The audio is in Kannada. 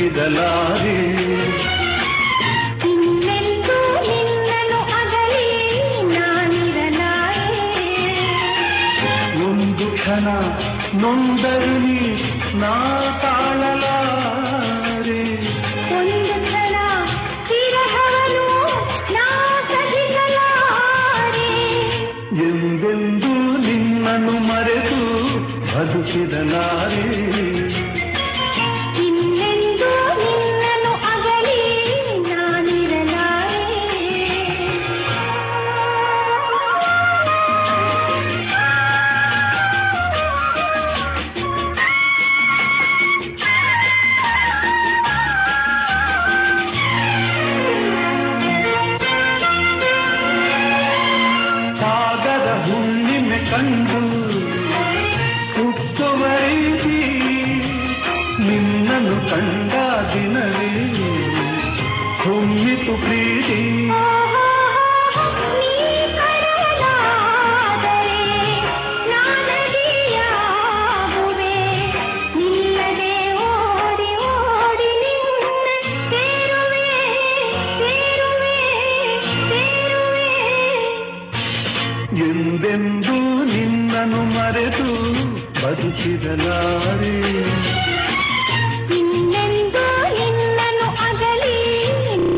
ಬದುಕಿದಲಾರೆ ಇನ್ನೆಂದೂ ನಿನ್ನನ್ನು ಅಗಲಿ ನಾನಿರಲಾರೆ ಒಂದು ಕ್ಷಣ ನೊಂದರು ನೀ ನಾ ತಾಳಲಾರೆ ಒಂದು ಕ್ಷಣ ವಿರಹವನ್ನು ನಾ ಸಹಿಸಲಾರೆ ಎಂದೆಂದೂ ನಿನ್ನನ್ನು ಮರೆತು ಬದುಕಿದಲಾರೆ ಇನ್ನೆಂದೂ ನಿನ್ನನ್ನು ಅಗಲಿ ಸಾಗರ ಹುಣ್ಣಿಮೆ ಕಂಡು ಹುಟ್ಟುವ ರೀತಿ ನಿನ್ನನ್ನು ಕಂಡ ದಿನವೇ ಹೊಮ್ಮಿತು ಪ್ರೀತಿ ಆ